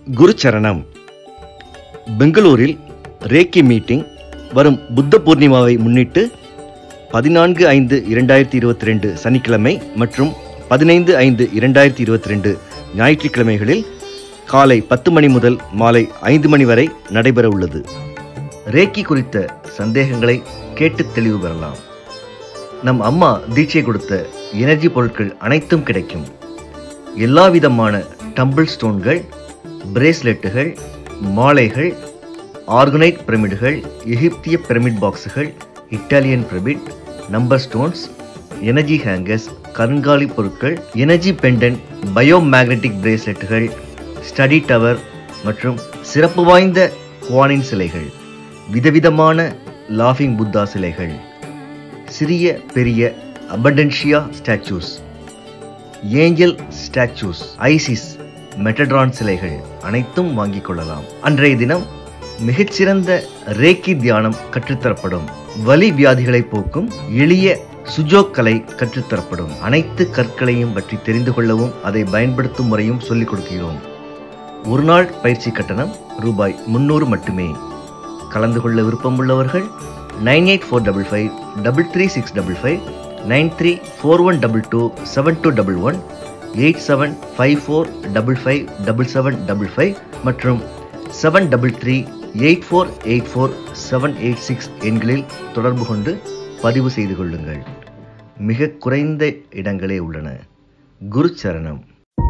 குருச்சரணம் பெங்களூரில் ரேக்கி மீட்டிங் வரும் புத்த பூர்ணிமாவை முன்னிட்டு பதினான்கு ஐந்து இரண்டாயிரத்தி இருபத்தி ரெண்டு சனிக்கிழமை மற்றும் பதினைந்து ஐந்து இரண்டாயிரத்தி இருபத்தி ரெண்டு ஞாயிற்றுக்கிழமைகளில் காலை பத்து மணி முதல் மாலை ஐந்து மணி வரை நடைபெற உள்ளது ரேக்கி குறித்த சந்தேகங்களை கேட்டு தெளிவு பெறலாம் நம் அம்மா தீட்சை கொடுத்த எனர்ஜி பொருட்கள் அனைத்தும் கிடைக்கும் எல்லா விதமான டம்பிள் ஸ்டோன்கள் பிரேஸ்லெட்டுகள் மாலைகள் ஆர்கனைட் பிரமிடுகள் எகிப்திய பிரமிட் பாக்ஸுகள் Italian pyramid number stones energy hangers கருங்காலி பொருட்கள் எனர்ஜி பெண்டன் பயோ மேக்னெட்டிக் பிரேஸ்லெட்டுகள் ஸ்டடி டவர் மற்றும் சிறப்பு வாய்ந்த குவானின் சிலைகள் விதவிதமான லாஃபிங் புத்தா சிலைகள் சிறிய பெரிய abundantia statues angel statues Isis Metatron சிலைகள் அனைத்தும் வாங்கிக் கொள்ளலாம் அன்றைய தினம் மிகச்சிறந்த ரேக்கி தியானம் கற்றுத்தரப்படும் வலி வியாதிகளை போக்கும் எளிய சுஜோக் கலை கற்றுத்தரப்படும் அனைத்து கற்களையும் பற்றி தெரிந்து கொள்ளவும் அதை பயன்படுத்தும் முறையும் சொல்லிக் கொடுக்கிறோம் ஒரு நாள் பயிற்சி கட்டணம் ரூபாய் முன்னூறு மட்டுமே கலந்து கொள்ள விருப்பம் உள்ளவர்கள் nine eight four double five double three six double five nine three four one double two seven two double one eight seven five four double five double seven double five மற்றும் seven double three eight four eight four seven eight six எண்களில் தொடர்பு கொண்டு பதிவு செய்து கொள்ளுங்கள் மிக குறைந்த இடங்களே உள்ளன குரு சரணம்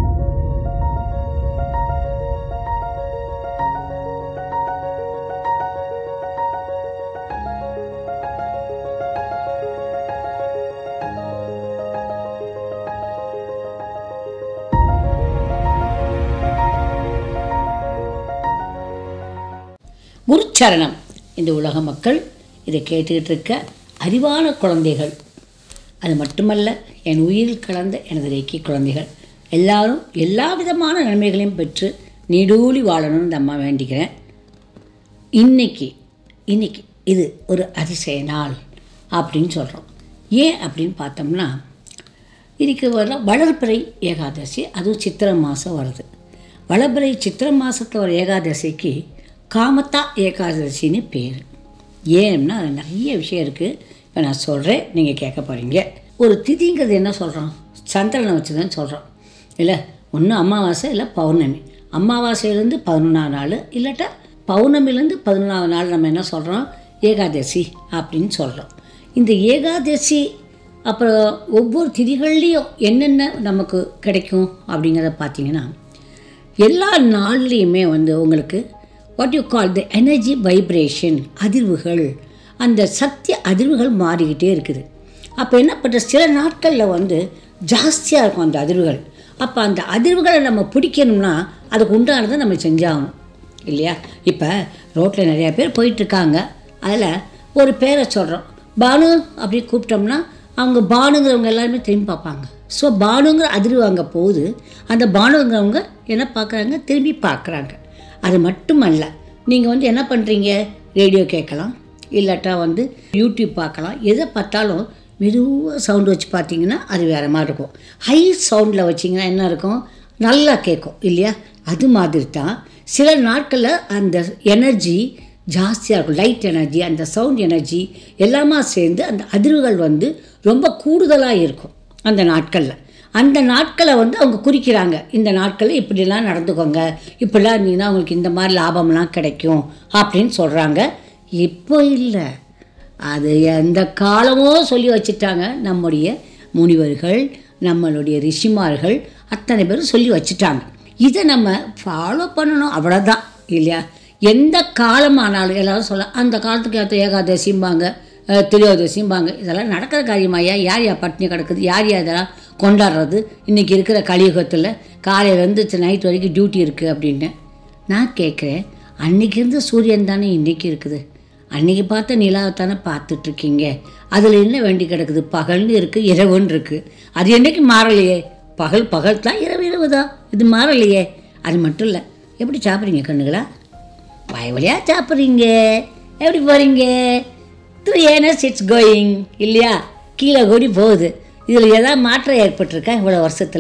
குருச்சரணம் இந்த உலக மக்கள் இதை கேட்டுக்கிட்டு இருக்க அறிவான குழந்தைகள் அது மட்டுமல்ல என் உயிரில் கலந்த எனது ரேக்கி குழந்தைகள் எல்லாரும் எல்லா விதமான நன்மைகளையும் பெற்று நீடூழி வாழணும்னு இந்த அம்மா வேண்டிக்கிறேன் இன்னைக்கு இன்னைக்கு இது ஒரு அதிசய நாள் அப்படின்னு சொல்கிறோம் ஏன் அப்படின்னு பார்த்தோம்னா இதுக்கு வர வளர்பிறை ஏகாதசி அதுவும் சித்திரை மாதம் வருது வளர்பிறை சித்திரை மாதத்தில் வர ஏகாதசிக்கு காமத்தா ஏகாதசின்னு பேர் ஏன்னா அது நிறைய விஷயம் இருக்குது இப்போ நான் சொல்கிறேன் நீங்கள் கேட்க போகிறீங்க ஒரு திதிங்கிறது என்ன சொல்கிறோம் சந்திரனை வச்சு தான் சொல்கிறோம் இல்லை ஒன்று அமாவாசை இல்லை பௌர்ணமி அமாவாசையிலேருந்து பதினொன்றாம் நாள் இல்லாட்டா பௌர்ணமிலேருந்து பதினொன்றாவது நாள் நம்ம என்ன சொல்கிறோம் ஏகாதசி அப்படின்னு சொல்கிறோம் இந்த ஏகாதசி அப்புறம் ஒவ்வொரு திதிகள்லேயும் என்னென்ன நமக்கு கிடைக்கும் அப்படிங்கிறத பார்த்தீங்கன்னா எல்லா நாள்லேயுமே வந்து உங்களுக்கு what you call the energy vibration அதிர்வுகள் அந்த சக்தி அதிர்வுகள் மாறிக்கிட்டே இருக்குது அப்போ என்ன பண்ணுற சில நாட்களில் வந்து ஜாஸ்தியாக இருக்கும் அந்த அதிர்வுகள் அப்போ அந்த அதிர்வுகளை நம்ம பிடிக்கணும்னா அதுக்கு உண்டானதை நம்ம செஞ்சாகணும் இல்லையா இப்போ ரோட்டில் நிறையா பேர் போயிட்டுருக்காங்க அதில் ஒரு பேரை சொல்கிறோம் பானு அப்படி கூப்பிட்டோம்னா அவங்க பானுங்கிறவங்க எல்லாருமே திரும்பி பார்ப்பாங்க ஸோ பானுங்கிற அதிர்வு அங்கே போகுது அந்த பானுங்கிறவங்க என்ன பார்க்குறாங்க திரும்பி பார்க்குறாங்க அது மட்டுமல்ல நீங்கள் வந்து என்ன பண்ணுறீங்க ரேடியோ கேட்கலாம் இல்லாட்டா வந்து யூடியூப் பார்க்கலாம் எதை பார்த்தாலும் மெதுவாக சவுண்டு வச்சு பார்த்தீங்கன்னா அது வேறு மாதிரி இருக்கும் ஹை சவுண்டில் வச்சிங்கன்னா என்ன இருக்கும் நல்லா கேட்கும் இல்லையா அது மாதிரி தான் சில நாட்களில் அந்த எனர்ஜி ஜாஸ்தியாக இருக்கும் லைட் எனர்ஜி அந்த சவுண்ட் எனர்ஜி எல்லாமே சேர்ந்து அந்த அதிர்வுகள் வந்து ரொம்ப கூடுதலாக இருக்கும் அந்த நாட்களில் அந்த நாட்களை வந்து அவங்க குறிக்கிறாங்க இந்த நாட்களில் இப்படிலாம் நடந்துக்கோங்க இப்படிலாம் இருந்தீங்கன்னா அவங்களுக்கு இந்த மாதிரி லாபம்லாம் கிடைக்கும் அப்படின்னு சொல்கிறாங்க இப்போ இல்லை அது எந்த காலமோ சொல்லி வச்சுட்டாங்க நம்முடைய முனிவர்கள் நம்மளுடைய ரிஷிமார்கள் அத்தனை பேரும் சொல்லி வச்சுட்டாங்க இதை நம்ம ஃபாலோ பண்ணணும் அவ்வளோதான் இல்லையா எந்த காலமானாலும் எல்லாரும் சொல்ல அந்த காலத்துக்கு ஏற்ற ஏகாதசிம்பாங்க அஹ், திரியோதசிம்பாங்க இதெல்லாம் நடக்கிற காரியமாயா யார் யார் பட்டினி கிடக்குது யார் யார் இதெல்லாம் கொண்டாடுறது இன்றைக்கி இருக்கிற கலியுகத்தில் காலையிலேருந்து நைட் வரைக்கும் டியூட்டி இருக்குது அப்படின்னு நான் கேட்குறேன் அன்னைக்கு இருந்த சூரியன் தானே இன்றைக்கி இருக்குது அன்னைக்கு பார்த்த நிலாவை தானே பார்த்துட்ருக்கீங்க அதில் என்ன வேண்டி கிடக்குது பகல்னு இருக்குது இரவுன்னு இருக்குது அது என்னைக்கு மாறலையே பகல் பகல் தான் இரவு இரவு தான் இது மாறலையே அது மட்டும் இல்லை எப்படி சாப்பிட்றீங்க கண்ணுகளா வாய் வழியாக சாப்பிட்றீங்க எப்படி போகிறீங்க த்ரூ ஏனஸ் இட்ஸ் கோயிங் இல்லையா கீழே கூடி போகுது இதில் ஏதாவது மாற்றம் ஏற்பட்டிருக்கா இவ்வளோ வருஷத்தில்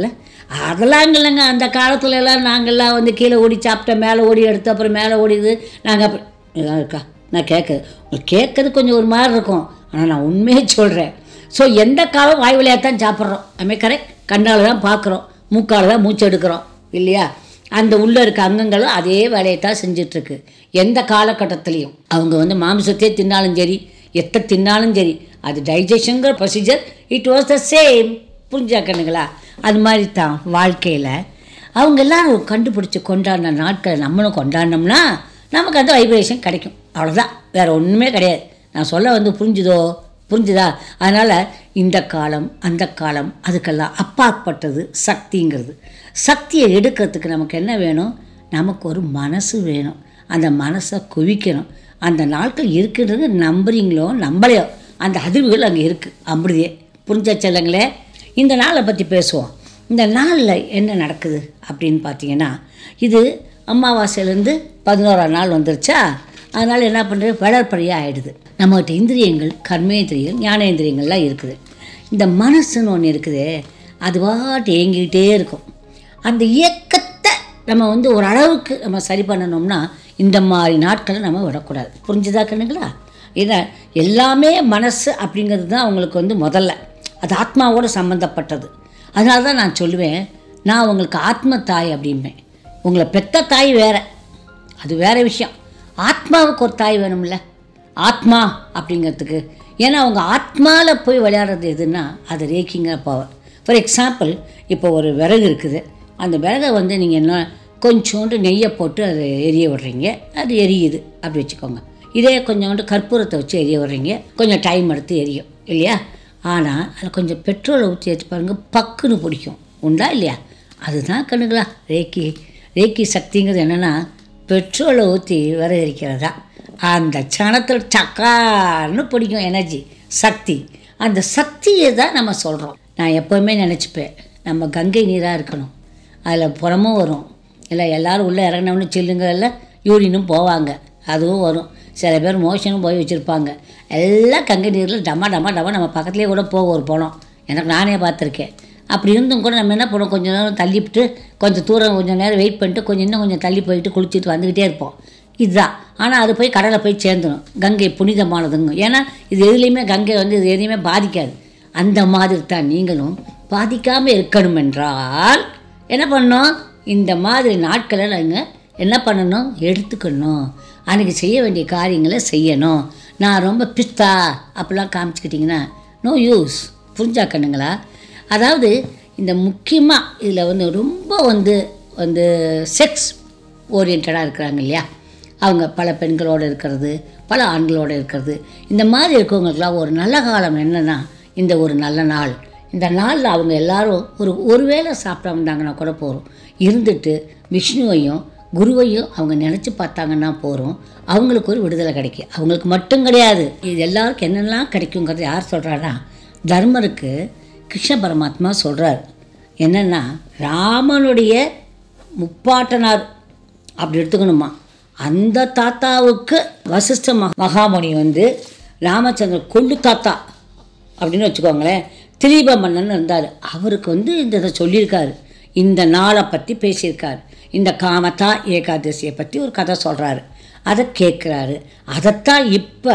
அதெல்லாம் இல்லைங்க அந்த காலத்துல எல்லாம் நாங்கள்லாம் வந்து கீழே ஓடி சாப்பிட்டோம் மேலே ஓடி எடுத்து அப்புறம் மேலே ஓடிது நாங்கள் அப்படி இதான் இருக்கா நான் கேட்குது உங்களுக்கு கேட்கறது கொஞ்சம் ஒரு மாதிரி இருக்கும் ஆனால் நான் உண்மையே சொல்கிறேன் ஸோ எந்த காலம் வாய் வழியாக தான் சாப்பிட்றோம் அதுமே கரெக்ட் கண்ணால் தான் பார்க்குறோம் மூக்கால் தான் மூச்சு எடுக்கிறோம் இல்லையா அந்த உள்ளே இருக்க அங்கங்களும் அதே வேலையை தான் செஞ்சிட்ருக்கு எந்த காலகட்டத்துலேயும் அவங்க வந்து மாமிசத்தையே தின்னாலும் சரி எத்தை தின்னாலும் சரி அது டைஜஷனுங்கிற procedure it was the same புரிஞ்சாக்கணுங்களா அது மாதிரி தான் வாழ்க்கையில் அவங்க எல்லாரும் கண்டுபிடிச்சி கொண்டாடின நாட்களை நம்மளும் கொண்டாடினோம்னா நமக்கு அந்த வைப்ரேஷன் கிடைக்கும் அவ்வளோதான் வேறு ஒன்றுமே கிடையாது நான் சொல்ல வந்து புரிஞ்சுதோ புரிஞ்சுதா அதனால் இந்த காலம் அந்த காலம் அதுக்கெல்லாம் அப்பாற்பட்டது சக்திங்கிறது சக்தியை எடுக்கிறதுக்கு நமக்கு என்ன வேணும் நமக்கு ஒரு மனசு வேணும் அந்த மனசை குவிக்கணும் அந்த நாட்கள் இருக்குன்றது நம்புறீங்களோ நம்பலையோ அந்த அதிர்வுகள் அங்கே இருக்குது அப்படியே புரிஞ்சா செல்லுங்களே இந்த நாளை பற்றி பேசுவோம் இந்த நாளில் என்ன நடக்குது அப்படின்னு பார்த்தீங்கன்னா இது அமாவாசையிலேருந்து பதினோராம் நாள் வந்துருச்சா அதனால் என்ன பண்ணுறது வளர்ப்பறையாக ஆகிடுது நம்மகிட்ட இந்திரியங்கள் கர்மேந்திரியங்கள் ஞானேந்திரியங்கள்லாம் இருக்குது இந்த மனசுன்னு ஒன்று இருக்குது அது பாட்டு இயங்கிக்கிட்டே இருக்கும் அந்த இயக்கத்தை நம்ம வந்து ஒரு அளவுக்கு நம்ம சரி பண்ணணும்னா இந்த மாதிரி நாட்களை நம்ம விடக்கூடாது புரிஞ்சுதா கண்ணுங்களா ஏன்னா எல்லாமே மனசு அப்படிங்கிறது தான் அவங்களுக்கு வந்து முதல்ல அது ஆத்மாவோட சம்மந்தப்பட்டது அதனால தான் நான் சொல்லுவேன் நான் உங்களுக்கு ஆத்ம தாய் அப்படிம்பேன் உங்களை பெத்த தாய் வேற அது வேற விஷயம் ஆத்மாவுக்கு ஒரு தாய் வேணும்ல ஆத்மா அப்படிங்கிறதுக்கு ஏன்னா அவங்க ஆத்மாவில் போய் விளையாடுறது எதுன்னா அது ரேக்கிங்கிற பவர் ஃபார் எக்ஸாம்பிள் இப்போ ஒரு விறகு இருக்குது அந்த விறகை வந்து நீங்கள் என்ன கொஞ்சோண்டு நெய்யை போட்டு அதை எரிய விடுறீங்க அது எரியுது அப்படி வச்சுக்கோங்க இதே கொஞ்சோண்டு கற்பூரத்தை வச்சு எரிய விடுறீங்க கொஞ்சம் டைம் எடுத்து எரியும் இல்லையா ஆனால் அதில் கொஞ்சம் பெட்ரோலை ஊற்றி வச்சு பாருங்கள் பக்குன்னு பிடிக்கும் உண்டா இல்லையா அதுதான் கண்ணுங்களா ரேக்கி ரேக்கி சக்திங்கிறது என்னென்னா பெட்ரோலை ஊற்றி வர எரிக்கிறதா அந்த சனத்தில் சக்கான்னு பிடிக்கும் எனர்ஜி சக்தி அந்த சக்தியை தான் நம்ம சொல்கிறோம் நான் எப்போவுமே நினச்சிப்பேன் நம்ம கங்கை நீராக இருக்கணும் அதில் புறமும் வரும் இல்லை எல்லோரும் உள்ளே இறங்கினோம்னு சில்லுங்கல்ல யூரினும் போவாங்க அதுவும் வரும் சில பேர் மோஷனும் போய் வச்சுருப்பாங்க எல்லாம் கங்கை நீரில் டமா டமா டமா நம்ம பக்கத்துலேயே கூட போக ஒரு போனோம் எனக்கு நானே பார்த்துருக்கேன் அப்படி இருந்தும் கூட நம்ம என்ன பண்ணுவோம் கொஞ்சம் நேரம் தள்ளிவிட்டு கொஞ்சம் தூரம் கொஞ்சம் நேரம் வெயிட் பண்ணிட்டு கொஞ்சம் இன்னும் கொஞ்சம் தள்ளி போயிட்டு குளிச்சுட்டு வந்துக்கிட்டே இருப்போம் இதுதான் ஆனால் அது போய் கடலை போய் சேர்ந்துடும் கங்கை புனிதமானதுங்க ஏன்னா இது எதுலேயுமே கங்கை வந்து இது எதையுமே பாதிக்காது அந்த மாதிரி தான் நீங்களும் பாதிக்காமல் இருக்கணும் என்றால் என்ன பண்ணணும் இந்த மாதிரி நாட்களை நீங்கள் என்ன பண்ணணும் எடுத்துக்கணும் அன்றைக்கி செய்ய வேண்டிய காரியங்களை செய்யணும் நான் ரொம்ப பிஸ்தா அப்படிலாம் காமிச்சிக்கிட்டிங்கன்னா நோ யூஸ் புரிஞ்சாக்கணுங்களா அதாவது இந்த முக்கியமாக இதில் வந்து ரொம்ப வந்து வந்து செக்ஸ் ஓரியன்டாக இருக்கிறாங்க இல்லையா அவங்க பல பெண்களோடு இருக்கிறது பல ஆண்களோடு இருக்கிறது இந்த மாதிரி இருக்கவங்களுக்குலாம் ஒரு நல்ல காலம் என்னென்னா இந்த ஒரு நல்ல நாள் இந்த நாளில் அவங்க எல்லாரும் ஒரு ஒரு வேளை சாப்பிடாம இருந்தாங்கன்னா கூட போகிறோம் இருந்துட்டு விஷ்ணுவையும் குருவையும் அவங்க நினச்சி பார்த்தாங்கன்னா போகிறோம் அவங்களுக்கு ஒரு விடுதலை கிடைக்கும் அவங்களுக்கு மட்டும் கிடையாது இது எல்லாருக்கும் என்னெல்லாம் கிடைக்குங்கிறது யார் சொல்கிறான்னா தர்மருக்கு கிருஷ்ண பரமாத்மா சொல்கிறார் என்னென்னா ராமனுடைய முப்பாட்டனார் அப்படி எடுத்துக்கணுமா அந்த தாத்தாவுக்கு வசிஷ்ட மகா மகாமுனி வந்து ராமச்சந்திரன் கொள்ளு தாத்தா அப்படின்னு வச்சுக்கோங்களேன் திலீப மன்னன் இருந்தார் அவருக்கு வந்து இந்த இதை சொல்லியிருக்காரு இந்த நாளை பற்றி பேசியிருக்காரு இந்த காமத்தா ஏகாதசியை பற்றி ஒரு கதை சொல்கிறாரு அதை கேட்குறாரு அதைத்தான் இப்போ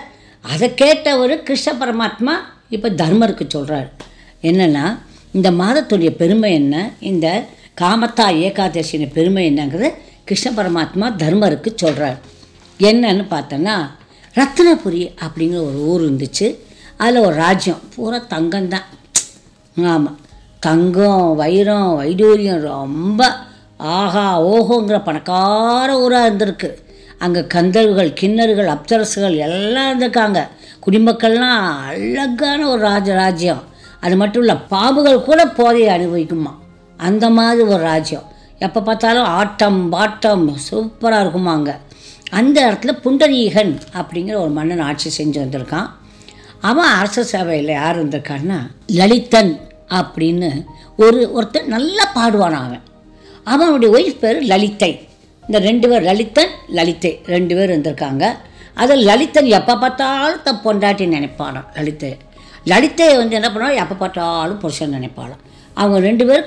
அதை கேட்டவர் கிருஷ்ண பரமாத்மா இப்போ தர்மருக்கு சொல்கிறாரு என்னென்னா இந்த மாதத்துடைய பெருமை என்ன இந்த காமத்தா ஏகாதசியின் பெருமை என்னங்கிறத கிருஷ்ண பரமாத்மா தர்மருக்கு சொல்கிறார் என்னன்னு பார்த்தோன்னா ரத்னபுரி அப்படிங்கிற ஒரு ஊர் இருந்துச்சு அதில் ஒரு ராஜ்யம் பூரா தங்கம்தான் ஆமாம் தங்கம் வைரம் வைடூரியம் ரொம்ப ஆஹா ஓஹோங்கிற பணக்கார ஊராக இருந்திருக்கு அங்கே கந்தர்கள் கிண்ணறுகள் அப்சரசுகள் எல்லாம் இருந்திருக்காங்க குடிமக்கள்லாம் அழகான ஒரு ராஜ ராஜ்யம் அது மட்டும் இல்லை பாம்புகள் கூட போதையை அனுபவிக்குமா அந்த மாதிரி ஒரு ராஜ்யம் எப்போ பார்த்தாலும் ஆட்டம் பாட்டம் சூப்பராக இருக்குமா அங்கே அந்த இடத்துல புண்டரீகன் அப்படிங்கிற ஒரு மன்னன் ஆட்சி செஞ்சு வந்திருக்கான் அவன் அரச சேவையில் யார் இருந்திருக்கான்னா லலிதன் அப்படின்னு ஒரு ஒருத்தன் நல்லா பாடுவான் அவன் அவனுடைய ஒய்ஃப் பேர் லலிதை இந்த ரெண்டு பேர் லலிதன் லலிதை ரெண்டு பேர் இருந்திருக்காங்க அதில் லலிதன் எப்போ பார்த்தாலும் தன் பொண்டாட்டி நினைப்பானாம் லலிதை லலிதையை வந்து என்ன பண்ணுவா எப்போ பார்த்தாலும் புருஷன் நினைப்பாளாம் அவங்க ரெண்டு பேருக்கும்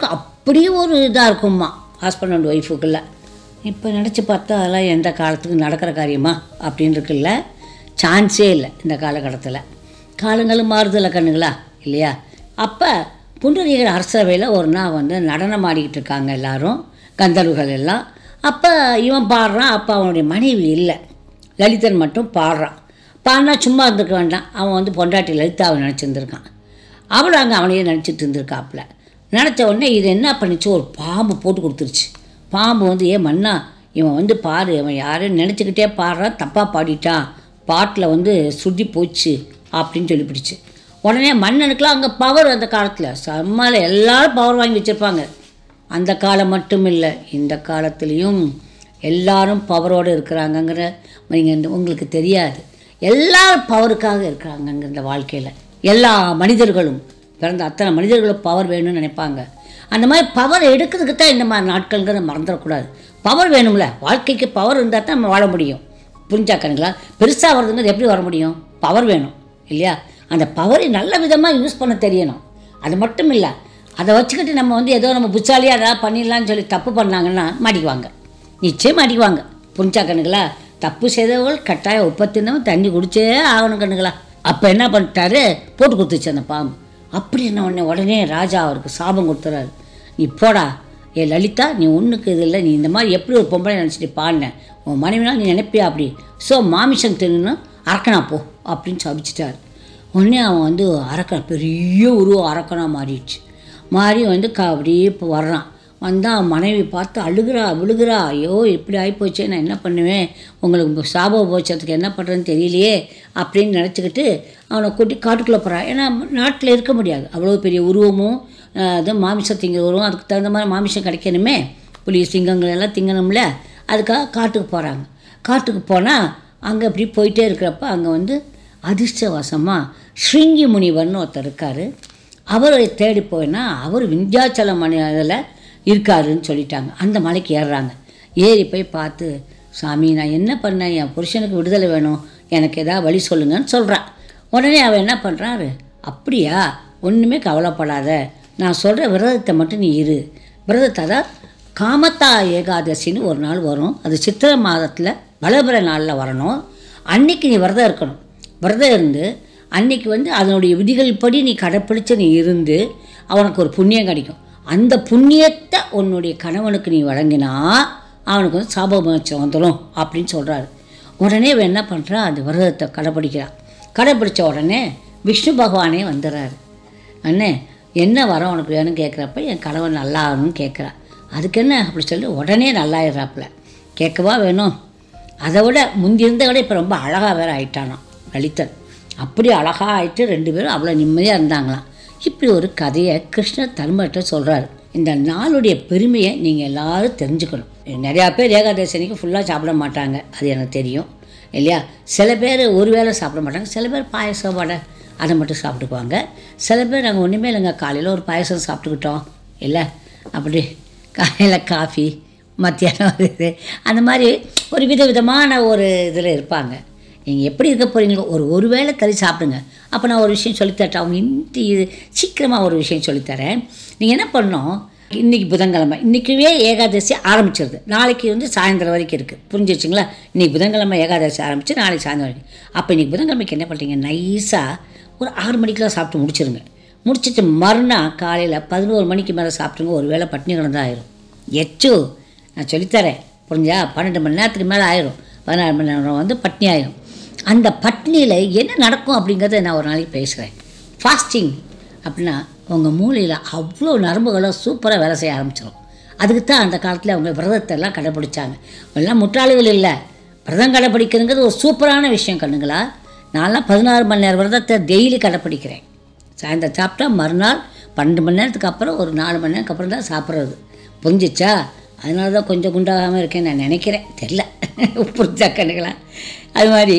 அப்படியே ஒரு இதாக இருக்கும்மா ஹஸ்பண்ட் அண்ட் ஒய்ஃபுக்குள்ள இப்போ நினச்சி பார்த்தா அதெல்லாம் எந்த காலத்துக்கு நடக்கிற காரியமா அப்படின்னு இருக்குல்ல சான்ஸே இல்லை இந்த காலகட்டத்தில் காலங்களும் மாறுதல கண்ணுங்களா இல்லையா அப்போ புண்டரீகர் அரசவையில் ஒரு நாள் வந்து நடனம் ஆடிக்கிட்டு இருக்காங்க எல்லாரும் கந்தர்வுகள் எல்லாம் அப்போ இவன் பாடுறான் அப்போ அவனுடைய மனைவி இல்லை லலிதன் மட்டும் பாடுறான் பாடினா சும்மா இருந்திருக்க வேண்டாம் அவன் வந்து பொண்டாட்டி லலிதாவை நினச்சிருந்துருக்கான் அவளும் அங்கே அவனையே நினச்சிட்டு இருந்திருக்காப்புல நினச்ச உடனே இது என்ன பண்ணிச்சு ஒரு பாம்பு போட்டு கொடுத்துருச்சு பாம்பு வந்து ஏன் மண்ணா இவன் வந்து பாரு இவன் யாரையும் நினச்சிக்கிட்டே பாடுறான் தப்பாக பாடிட்டான் பாட்டில் வந்து சுருதி போச்சு அப்படின்னு சொல்லிப்பிடிச்சு உடனே மன்னனுக்குலாம் அங்கே பவர் அந்த காலத்தில் செம்மால எல்லாரும் பவர் வாங்கி வச்சுருப்பாங்க அந்த காலம் மட்டும் இல்லை இந்த காலத்துலேயும் எல்லாரும் பவரோடு இருக்கிறாங்கங்கிற நீங்கள் இந்த- உங்களுக்கு தெரியாது எல்லாரும் பவருக்காக இருக்கிறாங்கங்கிற இந்த வாழ்க்கையில் எல்லா மனிதர்களும் பிறந்த அத்தனை மனிதர்களும் பவர் வேணும்னு நினைப்பாங்க அந்த மாதிரி பவர் எடுக்கிறதுக்கு தான் இந்த மாதிரி நாட்கள்ங்கிறத மறந்துடக்கூடாது பவர் வேணும்ல வாழ்க்கைக்கு பவர் இருந்தால் தான் நம்ம வாழ முடியும் புரிஞ்சாக்கணுங்களா பெருசாக வருதுங்கிறது எப்படி வர முடியும் பவர் வேணும் இல்லையா அந்த பவரை நல்ல விதமாக யூஸ் பண்ண தெரியணும் அது மட்டும் இல்லை அதை வச்சுக்கிட்டு நம்ம வந்து ஏதோ நம்ம புச்சாலியாக ஏதாவது பண்ணிடலாம்னு சொல்லி தப்பு பண்ணாங்கன்னா மாட்டிக்குவாங்க நிச்சயம் மாட்டிக்குவாங்க புரிஞ்சா கண்ணுங்களா தப்பு செய்தவர்கள் கட்டாயம் உற்பத்தினவன் தண்ணி குடிச்சே ஆகணும் கண்ணுங்களா அப்போ என்ன பண்ணிட்டாரு போட்டு கொடுத்துச்சு அந்த பாம்பு அப்படி என்ன உடனே உடனே ராஜா அவருக்கு சாபம் கொடுத்துறாரு நீ போடா ஏ லலிதா நீ ஒன்றுக்கு இது இல்லை நீ இந்த மாதிரி எப்படி ஒரு பொம்பளை நினச்சிட்டு பாடின உன் மனைவினா நீ நினைப்பியா அப்படி ஸோ மாமிசம் தின்னு அரக்கனா போ அப்படின்னு சபிச்சிட்டாரு உடனே அவன் வந்து அரக்கன் பெரிய உருவம் அரக்கனாக மாறிடுச்சு மாறி வந்து க அப்படியே இப்போ வர்றான் வந்தால் அவன் மனைவி பார்த்து அழுகிறா விழுகிறா ஐயோ இப்படி ஆகிப்போச்சே நான் என்ன பண்ணுவேன் உங்களுக்கு சாபம் போச்சதுக்கு என்ன பண்ணுறதுன்னு தெரியலையே அப்படின்னு நினச்சிக்கிட்டு அவனை கூட்டி காட்டுக்குள்ளே போகிறான் ஏன்னா நாட்டில் இருக்க முடியாது அவ்வளோ பெரிய உருவமும் அஹ், இது மாமிசம் திங்கிற உருவம் அதுக்கு தகுந்த மாதிரி மாமிசம் கிடைக்கணுமே புலி சிங்கங்கள் எல்லாம் திங்கணும்ல அதுக்காக காட்டுக்கு போகிறாங்க காட்டுக்கு போனால் அங்கே இப்படி போயிட்டே இருக்கிறப்ப அங்கே வந்து அதிர்ஷ்டவசமாக ஸ்ருங்கி முனிவர்னு ஒருத்தர் இருக்கார் அவரை தேடி போயினா அவர் விந்தியாச்சல மணி இதில் இருக்காருன்னு சொல்லிட்டாங்க அந்த மலைக்கு ஏறுறாங்க ஏறி போய் பார்த்து சாமி நான் என்ன பண்ணேன் என் புருஷனுக்கு விடுதலை வேணும் எனக்கு ஏதாவது வழி சொல்லுங்கன்னு சொல்கிறான் உடனே அவன் என்ன பண்ணுறாரு அப்படியா ஒன்றுமே கவலைப்படாத நான் சொல்கிற விரதத்தை மட்டும் நீ இரு விரதத்தை தான் காமத்தா ஏகாதசின்னு ஒரு நாள் வரும் அது சித்திரை மாதத்தில் வளபுர நாளில் வரணும் அன்னைக்கு நீ விரதம் இருக்கணும் விரதம் இருந்து அன்னைக்கு வந்து அதனுடைய விதிகள் படி நீ கடைப்பிடிச்சு நீ இருந்து அவனுக்கு ஒரு புண்ணியம் கிடைக்கும் அந்த புண்ணியத்தை உன்னுடைய கணவனுக்கு நீ வழங்கினா அவனுக்கு வந்து சாபமோச்சம் வந்துடும் அப்படின்னு சொல்கிறாரு உடனே இவன் என்ன பண்ணுறான் அந்த விரதத்தை கடைப்பிடிக்கிறான் கடைப்பிடிச்ச உடனே விஷ்ணு பகவானே வந்துடுறாரு அண்ணே என்ன வரம் உனக்கு வேணும்னு கேட்குறப்ப என் கணவன் நல்லா ஆகணும்னு கேட்குறா அதுக்கு என்ன அப்படி சொல்லி உடனே நல்லாயிடுறாப்புல கேட்கவா வேணும் அதை விட முந்தி இருந்த விட இப்போ ரொம்ப அழகாக வேற ஆயிட்டானாம் லலிதன் அப்படி அழகாக ஆயிட்டு ரெண்டு பேரும் அவ்வளோ நிம்மதியாக இருந்தாங்களாம் இப்படி ஒரு கதையை கிருஷ்ணர் தர்மர்கிட்ட சொல்கிறாரு இந்த நாளுடைய பெருமையை நீங்கள் எல்லாரும் தெரிஞ்சுக்கணும் நிறையா பேர் ஏகாதசனிக்கு ஃபுல்லாக சாப்பிட மாட்டாங்க அது எனக்கு தெரியும் இல்லையா சில பேர் ஒரு வேளை சாப்பிட மாட்டாங்க சில பேர் பாயசம் வடை அதை மட்டும் சாப்பிட்டுக்குவாங்க சில பேர் நாங்கள் ஒன்றுமே இல்லைங்க காலையில் ஒரு பாயசம் சாப்பிட்டுக்கிட்டோம் இல்லை அப்படி காலையில் காஃபி மத்தியானம் ஒரு இது அந்த மாதிரி ஒரு வித விதமான ஒரு இதில் இருப்பாங்க நீங்கள் எப்படி இருக்க போகிறீங்களோ ஒரு ஒரு வேளை கறி சாப்பிடுங்க அப்போ நான் ஒரு விஷயம் சொல்லித்தரேன் அவங்க இந்த இது சீக்கிரமாக ஒரு விஷயம் சொல்லித்தரேன் நீங்கள் என்ன பண்ணணும் இன்றைக்கி புதன்கிழமை இன்றைக்குவே ஏகாதசி ஆரம்பிச்சிருது நாளைக்கு வந்து சாயந்தரம் வரைக்கும் இருக்குது புரிஞ்சிருச்சுங்களா இன்றைக்கி புதன்கிழமை ஏகாதசி ஆரம்பித்து நாளைக்கு சாயந்தரம் வரைக்கும் அப்போ இன்றைக்கி புதன்கிழமைக்கு என்ன பண்ணுறீங்க நைஸாக ஒரு ஆறு மணிக்கெலாம் சாப்பிட்டு முடிச்சிருங்க முடிச்சிட்டு மறுநாள் காலையில் பதினோரு மணிக்கு மேலே சாப்பிட்டுங்க ஒரு வேளை பட்னி கிடந்தா ஆயிரும் எச்சு நான் சொல்லித்தரேன் புரிஞ்சா பன்னெண்டு மணி நேரத்துக்கு மேலே ஆயிரும் பதினாறு மணி நேரம் வந்து பட்னி ஆயிரும் அந்த பட்னியில் என்ன நடக்கும் அப்படிங்கிறத நான் ஒரு நாளைக்கு பேசுகிறேன் ஃபாஸ்டிங் அப்படின்னா உங்கள் மூளையில் அவ்வளோ நரம்புகளும் சூப்பராக வேலை செய்ய ஆரம்பிச்சிடும் அதுக்கு தான் அந்த காலத்தில் அவங்க விரதத்தை எல்லாம் கடைப்பிடிச்சாங்க எல்லாம் முட்டாளிகள் இல்லை விரதம் கடைப்பிடிக்கிறதுங்கிறது ஒரு சூப்பரான விஷயம் கண்ணுங்களா நான்லாம் பதினாறு மணி நேரம் விரதத்தை டெய்லி கடைப்பிடிக்கிறேன் சாயந்தரம் சாப்பிட்டா மறுநாள் பன்னெண்டு மணி நேரத்துக்கு அப்புறம் ஒரு நாலு மணி நேரத்துக்கு அப்புறம் தான் சாப்பிட்றது புரிஞ்சிச்சா அதனால தான் கொஞ்சம் குண்டாகாமல் இருக்கேன்னு நான் நினைக்கிறேன் தெரில புரிஞ்சா கண்ணுங்களா அது மாதிரி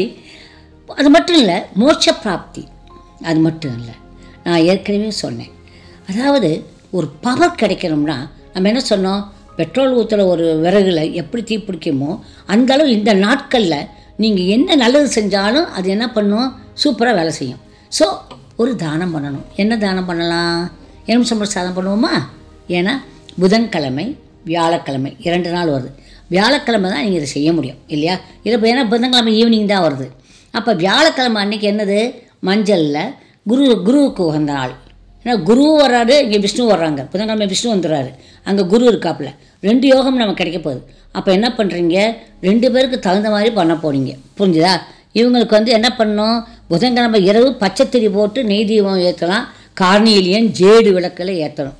அது மட்டும் இல்லை மோட்ச பிராப்தி அது மட்டும் இல்லை நான் ஏற்கனவே சொன்னேன் அதாவது ஒரு பவர் கிடைக்கணும்னா நம்ம என்ன சொன்னோம் பெட்ரோல் ஊற்றுற ஒரு விறகுல எப்படி தீ பிடிக்குமோ அந்த அளவு இந்த நாட்களில் நீங்கள் என்ன நல்லது செஞ்சாலும் அது என்ன பண்ணும் சூப்பராக வேலை செய்யும் ஸோ ஒரு தானம் பண்ணணும் என்ன தானம் பண்ணலாம் எலுமிச்சம்பழம் சாதம் பண்ணுவோமா ஏன்னா புதன்கிழமை வியாழக்கிழமை இரண்டு நாள் வருது வியாழக்கிழமை தான் நீங்கள் இதை செய்ய முடியும் இல்லையா இல்லை இப்போ ஏன்னா புதன்கிழமை ஈவினிங் தான் வருது அப்போ வியாழக்கிழமை அன்னைக்கு என்னது மஞ்சளில் குரு குருவுக்கு உகந்த நாள் ஏன்னா குரு வர்றாரு இங்கே விஷ்ணு வர்றாங்க புதன்கிழமை விஷ்ணு வந்துடுறாரு அங்கே குரு இருக்காப்புல ரெண்டு யோகம் நமக்கு கிடைக்க போகுது அப்போ என்ன பண்ணுறீங்க ரெண்டு பேருக்கு தகுந்த மாதிரி பண்ண போறீங்க புரிஞ்சுதா இவங்களுக்கு வந்து என்ன பண்ணணும் புதன்கிழமை இரவு பச்சைத்திரி போட்டு நெய் தீபம் ஏற்றலாம் கார்னியிலியன் ஜேடு விளக்கில் ஏற்றணும்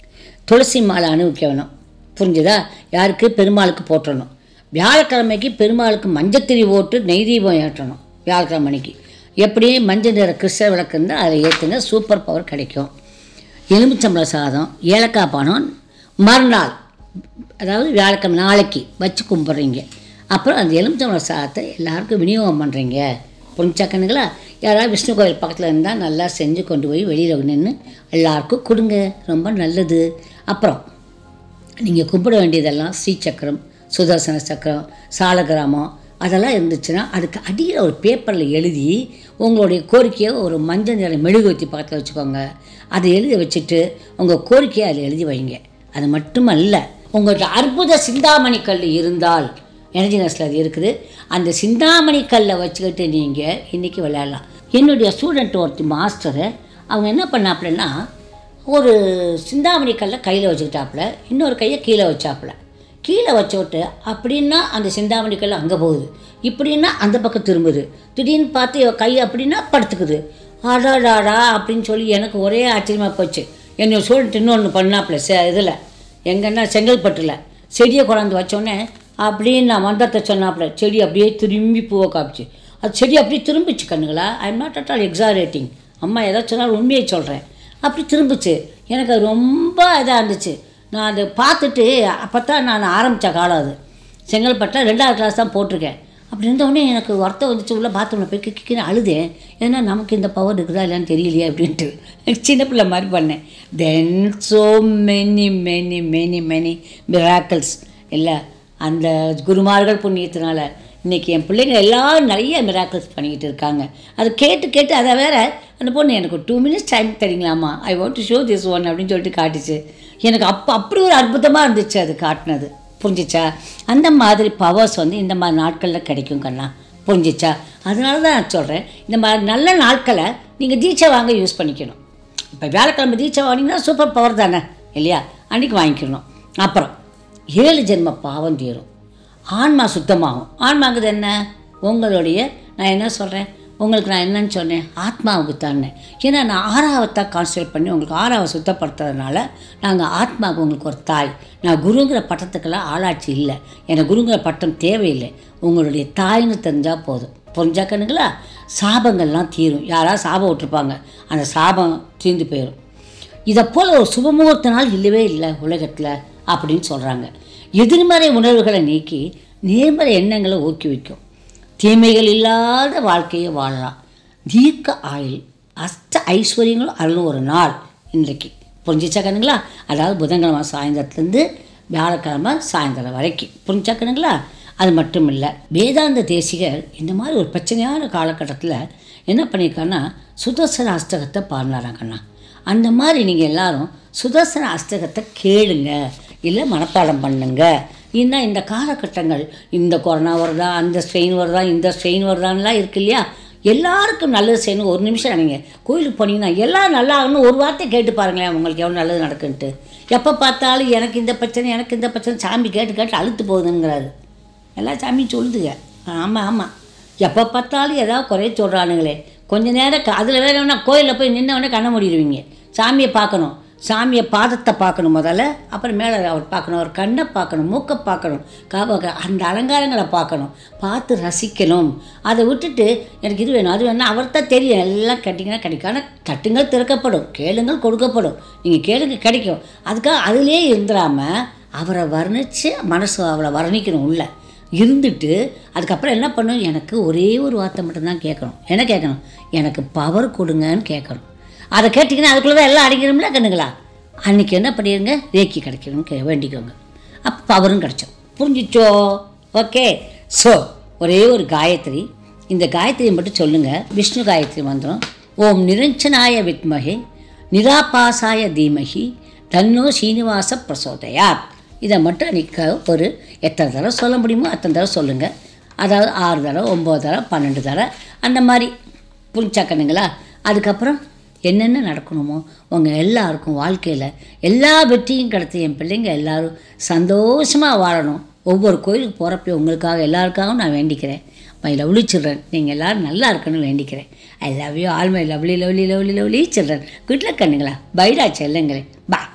துளசி மாலை அனுபவிக்க வேணும் புரிஞ்சுதா யாருக்கு பெருமாளுக்கு போட்டுறணும் வியாழக்கிழமைக்கு பெருமாளுக்கு மஞ்சத்திரி போட்டு நெய் தீபம் ஏற்றணும் வியாழக்கிழமை அன்னைக்கு எப்படி மஞ்சள் நிற கிருஷ்ண விளக்கு இருந்தால் அதை ஏற்றுங்க சூப்பர் பவர் கிடைக்கும் எலுமிச்சம்பழ சாதம் ஏலக்காய் பழம் மறுநாள் அதாவது வியாழக்கிழமை நாளைக்கு வச்சு கும்பிட்றீங்க அப்புறம் அந்த எலுமிச்சம்பழ சாதத்தை எல்லாருக்கும் விநியோகம் பண்ணுறீங்க புரிஞ்சாக்கணுங்களா யாராவது விஷ்ணு கோயில் பக்கத்தில் இருந்தால் நல்லா செஞ்சு கொண்டு போய் வெளியில் நின்று எல்லாருக்கும் கொடுங்க ரொம்ப நல்லது அப்புறம் நீங்கள் கும்பிட வேண்டியதெல்லாம் ஸ்ரீசக்கரம் சுதர்சன சக்கரம் சாலகிராமம் அதெல்லாம் இருந்துச்சுன்னா அதுக்கு அடியில் ஒரு பேப்பரில் எழுதி உங்களுடைய கோரிக்கையை ஒரு மஞ்சள் நிற மெழுகுவத்தி பக்கத்தில் வச்சுக்கோங்க அதை எழுதி வச்சுட்டு உங்கள் கோரிக்கையை அதில் எழுதி வைங்க அது மட்டுமல்ல உங்கள்கிட்ட அற்புத சிந்தாமணி கல் இருந்தால் எனர்ஜி நெஸ்டில் அது இருக்குது அந்த சிந்தாமணி கல்லை வச்சுக்கிட்டு நீங்கள் இன்றைக்கி விளையாடலாம் என்னுடைய ஸ்டூடெண்ட் ஒருத்தி மாஸ்டரு அவங்க என்ன பண்ணாப்புலன்னா ஒரு சிந்தாமணி கல்லை கையில் வச்சுக்கிட்டாப்புல இன்னொரு கையை கீழே வச்சாப்புல கீழே வச்ச விட்டு அப்படின்னா அந்த சிந்தாமணி கல் அங்கே போகுது இப்படின்னா அந்த பக்கம் திரும்புது திடீர்னு பார்த்து இவ கை அப்படின்னா படுத்துக்குது அடாடாடா அப்படின்னு சொல்லி எனக்கு ஒரே ஆச்சரியமாக போச்சு என்னை சொல்லிட்டு இன்னொன்று பண்ணாப்புல செ இதில் எங்கன்னா செங்கல்பட்டில் செடியை கொண்டாந்து வச்சோடனே அப்படின்னு நான் மந்திரத்தை சொன்னாப்புல செடி அப்படியே திரும்பி பூவை காமிச்சு அது செடி அப்படியே திரும்பிச்சு கண்ணுங்களா I am not at all exaggerating அம்மா ஏதாச்சும் சொன்னாலும் உண்மையை சொல்கிறேன் அப்படி திரும்பிச்சு எனக்கு அது ரொம்ப இதாக இருந்துச்சு நான் அதை பார்த்துட்டு அப்போ தான் நான் ஆரம்பித்த காலம் அது செங்கல்பட்டில் ரெண்டாவது கிளாஸ் தான் போட்டிருக்கேன் அப்படி இருந்தவுடனே எனக்கு வருத்தம் வந்துச்சு உள்ள பாத்ரூமில் போய் கிக்கின்னு அழுதேன் ஏன்னா நமக்கு இந்த பவர் இருக்குதா இல்லைன்னு தெரியலையே அப்படின்ட்டு சின்ன பிள்ளை மாதிரி பண்ணேன் then so many many many many miracles இல்லை அந்த குருமார்கள் புண்ணியத்தினால இன்றைக்கி என் பிள்ளைங்க எல்லாரும் நிறைய மிராக்கிள்ஸ் பண்ணிக்கிட்டு இருக்காங்க அது கேட்டு கேட்டு அதை வேற அந்த பொண்ணு எனக்கு ஒரு டூ மினிட்ஸ் டைம் தரீங்களாமா I want to show this one அப்படின்னு சொல்லிட்டு காட்டுச்சு எனக்கு அப்போ அப்படி ஒரு அற்புதமாக இருந்துச்சு அது காட்டினது புரிஞ்சிச்சா அந்த மாதிரி பவர்ஸ் வந்து இந்த மாதிரி நாட்களில் கிடைக்கும் கண்ணா புரிஞ்சிச்சா அதனால தான் நான் சொல்கிறேன் இந்த மாதிரி நல்ல நாட்களை நீங்கள் தீட்சை வாங்க யூஸ் பண்ணிக்கணும் இப்போ வியாழக்கிழமை தீட்சை வாங்கினீங்கன்னா சூப்பர் பவர் தானே இல்லையா அன்றைக்கி வாங்கிக்கணும் அப்புறம் ஏழு ஜென்ம பாவம் தீரும் ஆன்மா சுத்தமாகும் ஆன்மாங்குது என்ன உங்களுடைய நான் என்ன சொல்கிறேன் உங்களுக்கு நான் என்னன்னு சொன்னேன் ஆத்மாவுக்கு தானே ஏன்னா நான் ஆறாவத்தை கான்சன்ட்ரேட் பண்ணி உங்களுக்கு ஆறாவை சுத்தப்படுத்துறதுனால நாங்கள் ஆத்மாவுக்கு உங்களுக்கு ஒரு தாய் நான் குருங்கிற பட்டத்துக்கெல்லாம் ஆளாட்சி இல்லை எனக்கு குருங்கிற பட்டம் தேவையில்லை உங்களுடைய தாய்னு தெரிஞ்சால் போதும் புரிஞ்சாக்கணுங்களா சாபங்கள்லாம் தீரும் யாராவது சாபம் விட்டுருப்பாங்க அந்த சாபம் தீர்ந்து போயிடும் இதை போல் ஒரு சுபமுகூர்த்த நாள் இல்லவே இல்லை உலகத்தில் அப்படின்னு சொல்கிறாங்க எதிர்மறை உணர்வுகளை நீக்கி நேர்மறை எண்ணங்களை ஊக்குவிக்கும் தீமைகள் இல்லாத வாழ்க்கையை வாழலாம் தீர்க்க ஆயுள் அஷ்ட ஐஸ்வர்யங்களும் அருளும் ஒரு நாள் இன்றைக்கு புரிஞ்சிச்சா கண்ணுங்களா அதாவது புதன்கிழமை சாயந்தரத்துலேருந்து வியாழக்கிழமை சாயந்தரம் வரைக்கும் புரிஞ்சா கண்ணுங்களா அது மட்டும் இல்லை வேதாந்த தேசிகர் இந்த மாதிரி ஒரு பிரச்சனையான காலகட்டத்தில் என்ன பண்ணியிருக்காருன்னா சுதர்சன அஷ்டகத்தை பாடினாராம் கண்ணா அந்த மாதிரி நீங்கள் எல்லாரும் சுதர்சன அஷ்டகத்தை கேளுங்க இல்லை மனப்பாடம் பண்ணுங்க இன்னும் இந்த காலகட்டங்கள் இந்த கொரோனா வருதா அந்த ஸ்ட்ரெயின் வருதா இந்த ஸ்ட்ரெயின் வருதான்லாம் இருக்கு இல்லையா எல்லாருக்கும் நல்லது செய்யணும் ஒரு நிமிஷம் நீங்கள் கோயிலுக்கு போனீங்கன்னா எல்லாம் நல்லா ஆகணும் ஒரு வார்த்தை கேட்டு பாருங்களேன் உங்களுக்கு எவ்வளோ நல்லது நடக்குன்ட்டு எப்போ பார்த்தாலும் எனக்கு இந்த பிரச்சனை எனக்கு இந்த பிரச்சனை சாமி கேட்டு கேட்டு அழுத்து போகுதுங்கிறாரு எல்லா சாமியும் சொல்லுதுங்க ஆமாம் ஆமாம் எப்போ பார்த்தாலும் ஏதாவது குறைய சொல்கிறானுங்களே கொஞ்ச நேரம் அதில் வேற வேணா கோயிலில் போய் நின்ன உடனே கண்ண மூடிடுவீங்க சாமியை பார்க்கணும் சாமியை பாதத்தை பார்க்கணும் முதல்ல அப்புறம் மேலே அவர் பார்க்கணும் அவர் கண்ணை பார்க்கணும் மூக்கை பார்க்கணும் காப அந்த அலங்காரங்களை பார்க்கணும் பார்த்து ரசிக்கணும் அதை விட்டுட்டு எனக்கு இது வேணும் அது வேணும் அவர் தான் தெரியும் எல்லாம் கேட்டிங்கன்னா கிடைக்கும் ஆனால் தட்டுங்கள் திறக்கப்படும் கேளுங்கள் கொடுக்கப்படும் நீங்கள் கேளுங்க கிடைக்கும் அதுக்காக அதிலே இருந்துடாமல் அவரை வர்ணித்து மனசு அவளை வர்ணிக்கணும் உள்ள இருந்துட்டு அதுக்கப்புறம் என்ன பண்ணும் எனக்கு ஒரே ஒரு வார்த்தை மட்டும்தான் கேட்கணும் என்ன கேட்கணும் எனக்கு பவர் கொடுங்கன்னு கேட்கணும் அதை கேட்டிங்கன்னா அதுக்குள்ளே தான் எல்லாம் அடிக்கணும்ல கண்ணுங்களா அன்றைக்கி என்ன பண்ணிடுங்க ரேக்கி கிடைக்கணும்னு கே வேண்டிக்கோங்க அப்போ பவரும் கிடச்சோம் புரிஞ்சிச்சோ ஓகே ஸோ ஒரே ஒரு காயத்ரி இந்த காயத்ரியை மட்டும் சொல்லுங்கள் விஷ்ணு காயத்ரி மந்திரம் ஓம் நிரஞ்சனாய வித்மகே நிராபாசாய தீமகி தன்னோ சீனிவாச பிரசோதயார் இதை மட்டும் அன்றைக்கி ஒரு எத்தனை தடவை சொல்ல முடியுமோ அத்தனை தடவை சொல்லுங்கள் அதாவது ஆறு தடவை ஒம்பது தடவை பன்னெண்டு தடவை அந்த மாதிரி புரிஞ்சா கண்ணுங்களா அதுக்கப்புறம் என்னென்ன நடக்கணுமோ உங்கள் எல்லாருக்கும் வாழ்க்கையில் எல்லா வெற்றியும் கிடைத்து என் பிள்ளைங்க எல்லாரும் சந்தோஷமாக வாழணும் ஒவ்வொரு கோயிலுக்கு போகிறப்ப உங்களுக்காக எல்லாருக்காகவும் நான் வேண்டிக்கிறேன் மை லவ்லி சில்ட்ரன் நீங்கள் எல்லோரும் நல்லா இருக்கணும்னு வேண்டிக்கிறேன் I love you all my lovely lovely lovely lovely children good luck கண்ணுங்களா பைடா செல்லுங்களே பா